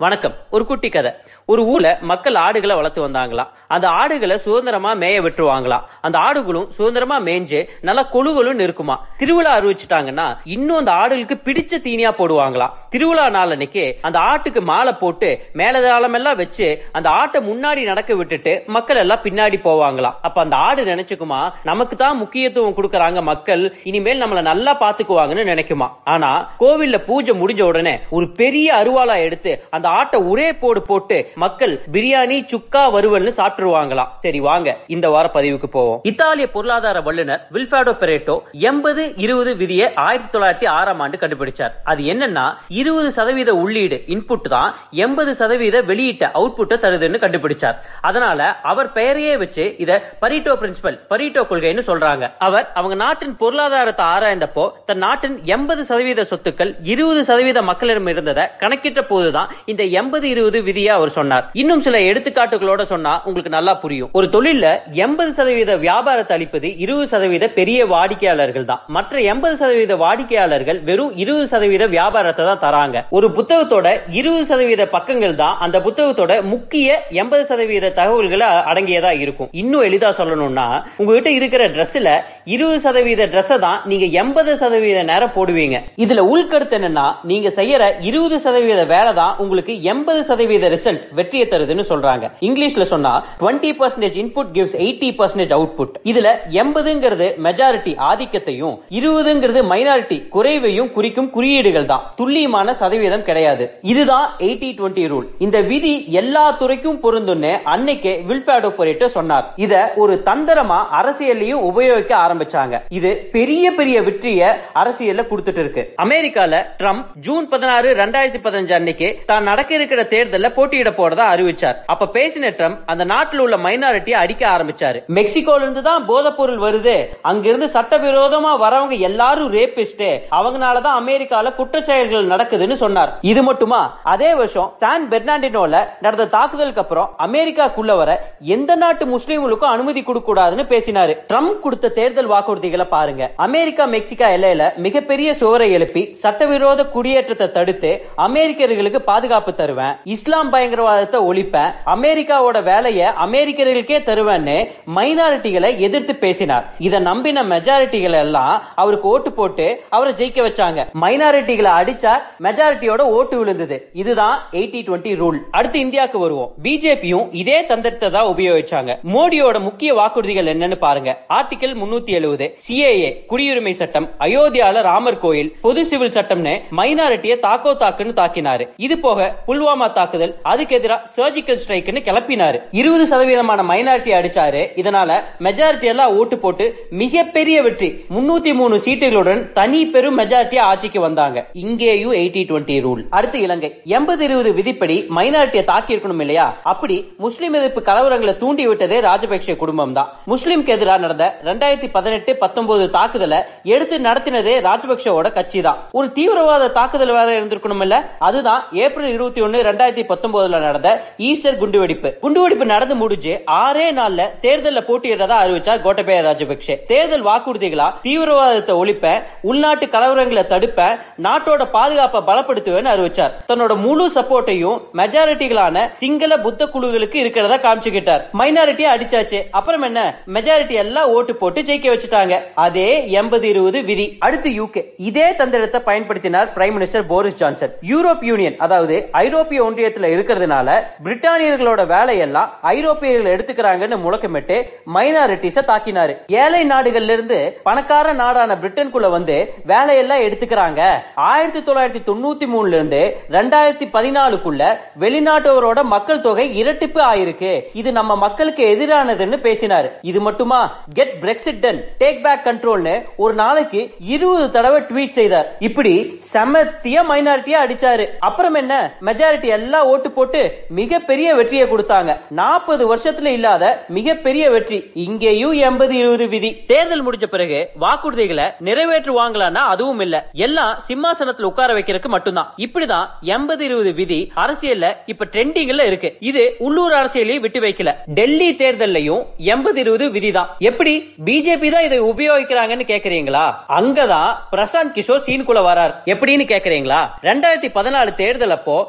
வணக்கம் ஒரு குட்டி கதை ஒரு ஊர்ல மக்கள் ஆடுகளை வளர்த்து வந்தாங்களாம் அந்த ஆடுகளை சுதந்திரமா மேய விட்டுருவாங்களாம் அந்த ஆடுகளும் சுதந்திரமா மேய்ஞ்சு நல்லா கொழுகளும் இருக்குமா திருவிழா அறிவிச்சிட்டாங்கன்னா இன்னும் அந்த ஆடுகளுக்கு பிடிச்ச தீனியா போடுவாங்களாம் திருவிழா நாள் அன்னைக்கு அந்த ஆட்டுக்கு மாலை போட்டு மேலதாளம் எல்லாம் வச்சு அந்த ஆட்டை முன்னாடி நடக்க விட்டுட்டு மக்கள் எல்லாம் பின்னாடி போவாங்களாம் அப்ப அந்த ஆடு நினைச்சுக்குமா நமக்கு தான் முக்கியத்துவம் கொடுக்கறாங்க மக்கள் இனிமேல் நம்மள நல்லா பாத்துக்குவாங்கன்னு நினைக்குமா ஆனா கோவில்ல பூஜை முடிஞ்ச உடனே ஒரு பெரிய அருவாளா எடுத்து அந்த ஆட்டை ஒரே போடு போட்டு மக்கள் பிரியாணி சுக்கா வறுவல்னு சாப்பிட்டுருவாங்களாம் சரி வாங்க இந்த வார பதிவுக்கு போவோம் இத்தாலிய பொருளாதார வல்லுநர் வில்ஃபாடோ பெரேட்டோ எண்பது இருபது விதியை ஆயிரத்தி தொள்ளாயிரத்தி ஆறாம் ஆண்டு கண்டுபிடிச்சார் அது என்னன்னா இருபது சதவீத உள்ளீடு இன்புட் தான் எண்பது சதவீத வெளியீட்ட அவுட்புட்டை தருதுன்னு கண்டுபிடிச்சார் அதனால அவர் பெயரையே வச்சு இத பரிட்டோ பிரின்சிபல் பரிட்டோ கொள்கைன்னு சொல்றாங்க அவர் அவங்க நாட்டின் பொருளாதாரத்தை ஆராய்ந்தப்போ தன் நாட்டின் எண்பது சதவீத சொத்துக்கள் இருபது சதவீத மக்களிடம் இருந்ததை கணக்கிட்ட போதுதான் இந்த எண்பது இருபது விதியை அவர் சொன்னார் இன்னும் சில எடுத்துக்காட்டுகளோட சொன்னா உங்களுக்கு நல்லா புரியும் ஒரு தொழில்ல எண்பது சதவீத வியாபாரத்தை அளிப்பது இருபது சதவீத பெரிய வாடிக்கையாளர்கள் தான் மற்ற எண்பது சதவீத வாடிக்கையாளர்கள் வெறும் இருபது சதவீத வியாபாரத்தை தான் தராங்க ஒரு புத்தகத்தோட இருபது சதவீத பக்கங்கள் தான் அந்த புத்தகத்தோட முக்கிய எண்பது சதவீத தகவல்களை அடங்கியதா இருக்கும் இன்னும் எளிதா சொல்லணும்னா உங்ககிட்ட இருக்கிற ட்ரெஸ்ல இருபது சதவீத ட்ரெஸ் தான் நீங்க எண்பது சதவீத நேரம் போடுவீங்க இதுல உள்கருத்து என்னன்னா நீங்க செய்யற இருபது சதவீத வேலை தான் உங்களுக்கு எண்பது சதவீத ரிசல்ட் வெற்றியை தருதுன்னு சொல்றாங்க இங்கிலீஷ்ல சொன்னா twenty percentage input gives eighty percentage output இதுல எண்பதுங்கிறது மெஜாரிட்டி ஆதிக்கத்தையும் இருபதுங்கிறது மைனாரிட்டி குறைவையும் குறிக்கும் குறியீடுகள் தான் துல்லியமான சதவீதம் கிடையாது இதுதான் எயிட்டி டுவெண்ட்டி ரூல் இந்த விதி எல்லா துறைக்கும் பொருந்தும்னு அன்னைக்கு வில்ஃபாடோ பொரேட்டோ சொன்னார் இத ஒரு தந்திரமா அரசியல்லையும் உபயோகிக்க ஆரம்பிச்சாங்க இது பெரிய பெரிய வெற்றிய அரசியல்ல கொடுத்துட்டு இருக்கு அமெரிக்கால ட்ரம்ப் ஜூன் பதினாறு ரெண்டாயிரத்தி பதினஞ்சு அன்னைக்கு தான் நடக்க இருக்கிற தேர்தல்ல போட்டியிட போறதா அறிவிச்சார் அப்ப பேசின ட்ரம்ப் அந்த நாட்டில் உள்ள மைனாரிட்டியை அடிக்க ஆரம்பிச்சாரு மெக்சிகோல இருந்து தான் போதைப் பொருள் வருது அங்கிருந்து சட்டவிரோதமா வரவங்க எல்லாரும் ரேபிஸ்ட் அவங்கனாலதான் அமெரிக்கால குற்ற செயல்கள் நடக்குதுன்னு சொன்னார் இது மட்டுமா அதே வருஷம் சான் பெர்னாண்டினோல நடந்த தாக்குதலுக்கு அப்புறம் அமெரிக்காக்குள்ள வர எந்த நாட்டு முஸ்லீம்களுக்கும் அனுமதி கொடுக்க கூடாதுன்னு பேசினாரு ட்ரம்ப் கொடுத்த தேர்தல் வாக்குறுதிகளை பாருங்க அமெரிக்கா மெக்சிகா எல்லையில மிகப்பெரிய சுவரை எழுப்பி சட்டவிரோத குடியேற்றத்தை தடுத்து அமெரிக்கர்களுக்கு பாதுகாப்பு தருவேன் இஸ்லாம் பயங்கரவாதத்தை ஒழிப்பேன் அமெரிக்காவோட வேலையை அமெரிக்கர்களுக்கே தருவேன்னு மைனாரிட்டிகளை எதிர்த்து பேசினார் இதை நம்பின மெஜாரிட்டிகள் எல்லாம் அவருக்கு ஓட்டு போட்டு அவரை ஜெயிக்க வச்சாங்க மைனாரிட்டிகளை அடிச்சா மெஜாரிட்டியோட ஓட்டு விழுந்தது இதுதான் எயிட்டி டுவெண்ட்டி ரூல் அடுத்து இந்தியாவுக்கு வருவோம் பிஜேபியும் இதே தந்திரத்தை தான் உபயோகிச்சாங்க மோடியோட முக்கிய வாக்குறுதிகள் என்னன்னு பாருங்க ஆர்டிகல் முன்னூத்தி எழுபது சிஏஏ குடியுரிமை சட்டம் அயோத்தியால ராமர் கோயில் பொது சிவில் சட்டம்னு மைனாரிட்டியை தாக்கோ தாக்குன்னு தாக்கினாரு இது போக புல்வாமா தாக்குதல் அதுக்கு எதிராக சர்ஜிக்கல் ஸ்ட்ரைக்னு கிளப்பினாரு இருபது சதவீதமான மைனாரிட்டி அடிச்சாரு இதனால மெஜாரிட்டி எல்லாம் ஓட்டு போட்டு மிகப்பெரிய வெற்றி முன்னூத்தி மூணு சீட்டுகளுடன் தனி பெரும் மெஜாரிட்டி ஆட்சிக்கு வந்தாங்க இங்கேயும் எயிட்டி டுவெண்ட்டி ரூல் அடுத்து இலங்கை எண்பது இருபது விதிப்படி மைனாரிட்டியை தாக்கி இருக்கணும் இல்லையா அப்படி முஸ்லிம் எதிர்ப்பு கலவரங்களை தூண்டி விட்டதே ராஜபக்சே குடும்பம் தான் முஸ்லிம்க்கு எதிராக நடந்த ரெண்டாயிரத்தி பதினெட்டு பத்தொன்பது தாக்குதலை எடுத்து நடத்தினதே ராஜபக்சேவோட கட்சி தான் ஒரு தீவிரவாத தாக்குதல் வேற இருந்திருக்கணும் இல்ல அதுதான் ஏப்ரல் இருபத்தி ஒன்னு ரெண்டாயிரத்தி பத்தொன்பதுல நடந்த ஈஸ்டர் குண்டுவெடிப்பு குண்டுவெடிப்பு நடந்து முடிஞ்சு ஆறே நாள்ல தேர்தலில் போட்டியிடுறதா அறிவிச்சார் கோட்டபய ராஜபக்சே தேர்தல் வாக்குறுதிகளா தீவிரவாதத்தை ஒழிப்பேன் உள்நாட்டு கலவரங்களை தடுப்பேன் நாட்டோட பாதுகாப்பை பலப்படுத்துவேன்னு அறிவிச்சார் தன்னோட முழு சப்போர்ட்டையும் மெஜாரிட்டிகளான சிங்கள புத்த குழுக்களுக்கு இருக்கிறதா காமிச்சுக்கிட்டார் மைனாரிட்டியை அடிச்சாச்சு அப்புறம் என்ன மெஜாரிட்டி எல்லாம் ஓட்டு போட்டு ஜெயிக்க வச்சுட்டாங்க அதே எண்பது இருபது விதி அடுத்து யூகே இதே தந்திரத்தை பயன்படுத்தினார் prime minister Boris Johnson Europe union அதாவது ஐரோப்பிய ஒன்றியத்துல இருக்கிறதுனால பிரிட்டானியர்களோட வேலையெல்லாம் ஐரோப்பியர்கள் எடுத்துக்கிறாங்கன்னு முழக்கமிட்டு மைனாரிட்டிஸ தாக்கினாரு ஏழை நாடுகள்ல இருந்து பணக்கார நாடான பிரிட்டனுக்குள்ள வந்து வேலையெல்லாம் எடுத்துக்கிறாங்க ஆயிரத்தி தொள்ளாயிரத்தி தொண்ணூத்தி மூணுல இருந்து ரெண்டாயிரத்தி பதினாலுக்குள்ள வெளிநாட்டவரோட மக்கள் தொகை இரட்டிப்பு ஆயிருக்கு இது நம்ம மக்களுக்கு எதிரானதுன்னு பேசினாரு இது மட்டுமா get Brexit done take back கண்ட்ரோல்னு ஒரு நாளைக்கு இருபது தடவை ட்வீட் செய்தார் இப்படி செமத்திய மைனாரிட்டியா அடிச்சாரு அப்புறம் என்ன மெஜாரிட்டி எல்லாம் ஓட்டு போட்டு மிகப்பெரிய வெற்றியை கொடுத்தாங்க நாற்பது வருஷத்துல இல்லாத மிகப்பெரிய வெற்றி இங்கேயும் எண்பது இருபது விதி தேர்தல் முடிஞ்ச பிறகு வாக்குறுதிகளை நிறைவேற்றுவாங்களான்னா அதுவும் இல்ல எல்லாம் சிம்மாசனத்துல உட்கார வைக்கிறதுக்கு மட்டும்தான் இப்படிதான் எண்பது இருபது விதி அரசியல்ல இப்ப ட்ரெண்டிங்ல இருக்கு இது உள்ளூர் அரசியலையும் விட்டு வைக்கல டெல்லி தேர்தல்லையும் எண்பது இருபது விதி தான் எப்படி பிஜேபி தான் இதை உபயோகிக்கிறாங்கன்னு கேக்குறீங்களா அங்கதான் பிரசாந்த் கிஷோர் சீனுக்குள்ள வரார் எப்படின்னு கேக்குறீங்களா ரெண்டாயிரத்தி பதினாலு தேர்தல் அப்போ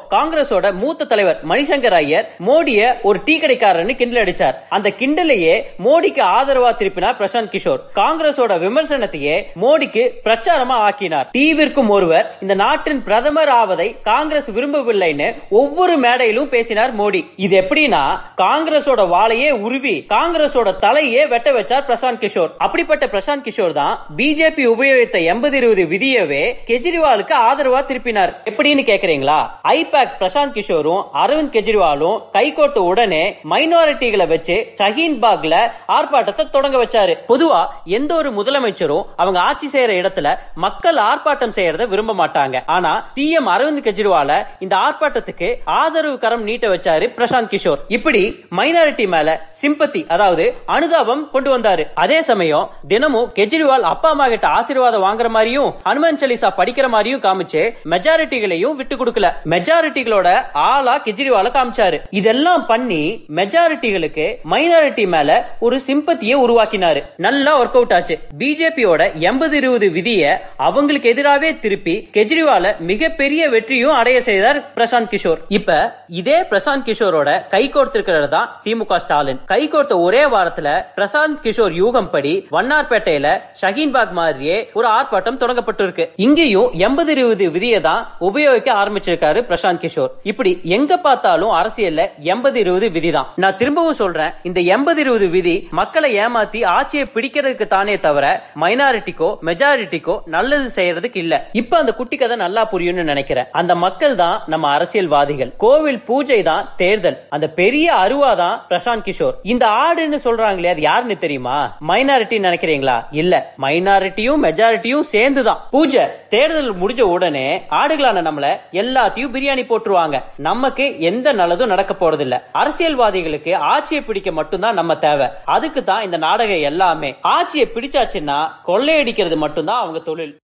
காங்கிரஸோட மூத்த தலைவர் மணிசங்கர் ஐயர் மோடிய ஒரு டீ கடைக்காரன்னு கிண்டல் அடிச்சார் அந்த கிண்டலையே மோடிக்கு ஆதரவா திருப்பினார் பிரசாந்த் கிஷோர் காங்கிரஸோட விமர்சனத்தையே மோடிக்கு பிரச்சாரமா ஆக்கினார் தீவிற்கும் ஒருவர் இந்த நாட்டின் பிரதமர் ஆவதை காங்கிரஸ் விரும்பவில்லைன்னு ஒவ்வொரு மேடையிலும் பேசினார் மோடி இது எப்படின்னா காங்கிரஸோட வாளையே உருவி காங்கிரஸோட தலையே வெட்ட வச்சார் பிரசாந்த் கிஷோர் அப்படிப்பட்ட பிரசாந்த் கிஷோர் தான் பிஜேபி உபயோகித்த எண்பது இருபது விதியவே கெஜ்ரிவாலுக்கு ஆதரவா திருப்பினார் எப்படின்னு கேக்குறீங்களா ஐபேக் பிரசாந்த் கிஷோரும் அரவிந்த் கெஜ்ரிவாலும் கைகோர்த்த உடனே மைனாரிட்டிகளை வச்சு ஷஹீன் பாக்ல ஆர்ப்பாட்டத்தை தொடங்க வச்சாரு பொதுவா எந்த ஒரு முதலமைச்சரும் அவங்க ஆட்சி செய்யற இடத்துல மக்கள் ஆர்ப்பாட்டம் செய்யறத விரும்ப மாட்டாங்க ஆனா சிஎம் அரவிந்த் கெஜ்ரிவால இந்த ஆர்ப்பாட்டத்துக்கு ஆதரவு கரம் நீட்ட வச்சாரு பிரசாந்த் கிஷோர் இப்படி மைனாரிட்டி மேல சிம்பத்தி அதாவது அனுதாபம் கொண்டு வந்தாரு அதே சமயம் தினமும் கெஜ்ரிவால் அப்பா அம்மா கிட்ட ஆசீர்வாதம் வாங்குற மாதிரியும் ஹனுமான் சாலிசா படிக்கிற மாதிரியும் காமிச்சு மெஜாரிட்டிகளையும் விட்டு கொடுக்கல மெஜாரிட்டிகளோட ஆளா கெஜ்ரிவால காமிச்சாரு இதெல்லாம் பண்ணி மெஜாரிட்டிகளுக்கு மைனாரிட்டி மேல ஒரு சிம்பத்தியை உருவாக்கினாரு நல்லா ஒர்க் அவுட் ஆச்சு பிஜேபியோட எண்பது இருபது விதிய அவங்களுக்கு எதிராவே திருப்பி கெஜ்ரிவால மிகப்பெரிய வெற்றியும் அடைய செய்தார் பிரசாந்த் கிஷோர் இப்ப இதே பிரசாந்த் கிஷோரோட கை கோர்த்திருக்கிறது தான் திமுக ஸ்டாலின் கை கோர்த்த ஒரே வாரத்துல பிரசாந்த் கிஷோர் யூகம் படி வண்ணார்பேட்டையில ஷஹீன்பாக் மாதிரியே ஒரு ஆர்ப்பாட்டம் தொடங்கப்பட்டிருக்கு இங்கேயும் எண்பது இருபது விதியை தான் உபயோகிக்க ஆரம்பிச்சிருக்காரு பிரசாந்த் கிஷோர் இப்படி எங்க பார்த்தாலும் அரசியல்ல எண்பது இருபது விதி தான் நான் திரும்பவும் சொல்றேன் இந்த எண்பது இருபது விதி மக்களை ஏமாத்தி ஆட்சியை பிடிக்கிறதுக்கு தானே தவிர மைனாரிட்டிக்கோ மெஜாரிட்டிக்கோ நல்லது செய்யறதுக்கு இல்ல இப்ப அந்த குட்டி கதை நல்லா புரியும்னு நினைக்கிறேன் அந்த மக்கள் தான் நம்ம அரசியல்வாதிகள் கோவில் பூஜை தான் தேர்தல் அந்த பெரிய அருவா தான் பிரசாந்த் கிஷோர் இந்த ஆடுன்னு சொல்றாங்களே அது யாருன்னு தெரியுமா மைனாரிட்டி நினைக்கிறீங்களா இல்ல மைனாரிட்டியும் மெஜாரிட்டியும் சேர்ந்துதான் பூஜை தேர்தல் முடிஞ்ச உடனே ஆடுகளான நம்மள எல்லாத்தையும் பிரியாணி போட்டுருவாங்க நமக்கு எந்த நல்லதும் நடக்க போறது இல்ல அரசியல்வாதிகளுக்கு ஆட்சியை பிடிக்க மட்டும்தான் நம்ம தேவை அதுக்கு தான் இந்த நாடகம் எல்லாமே ஆட்சியை பிடிச்சாச்சுன்னா கொள்ளையடிக்கிறது மட்டும்தான் அவங்க தொழில்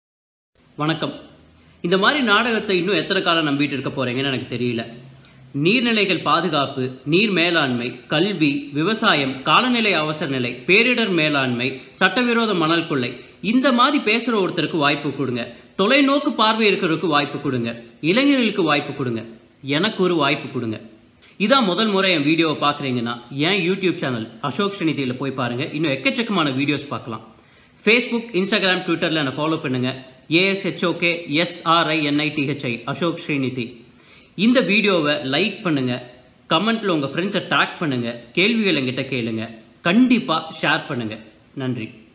வணக்கம் இந்த மாதிரி நாடகத்தை இன்னும் எத்தனை காலம் நம்பிட்டு இருக்க போறீங்கன்னு எனக்கு தெரியல நீர்நிலைகள் பாதுகாப்பு நீர் மேலாண்மை கல்வி விவசாயம் காலநிலை அவசர நிலை பேரிடர் மேலாண்மை சட்டவிரோத மணல் கொள்ளை இந்த மாதிரி பேசுற ஒருத்தருக்கு வாய்ப்பு கொடுங்க தொலைநோக்கு பார்வை இருக்கிறவருக்கு வாய்ப்பு கொடுங்க இளைஞர்களுக்கு வாய்ப்பு கொடுங்க எனக்கு ஒரு வாய்ப்பு கொடுங்க இதான் முதல் முறை என் வீடியோவை பார்க்குறீங்கன்னா என் யூடியூப் சேனல் அசோக் ஸ்ரீநிதியில் போய் பாருங்க இன்னும் எக்கச்சக்கமான வீடியோஸ் பார்க்கலாம் ஃபேஸ்புக் இன்ஸ்டாகிராம் ட்விட்டரில் என்னை ஃபாலோ பண்ணுங்க ஏஎஸ்ஹெச்ஓகே எஸ்ஆர்ஐஎன்ஐடிஹெச்ஐ அசோக் ஸ்ரீநிதி இந்த வீடியோவை லைக் பண்ணுங்க கமெண்ட்ல உங்க ஃப்ரெண்ட்ஸை டேக் பண்ணுங்க கேள்விகள் என்கிட்ட கேளுங்க கண்டிப்பா ஷேர் பண்ணுங்க நன்றி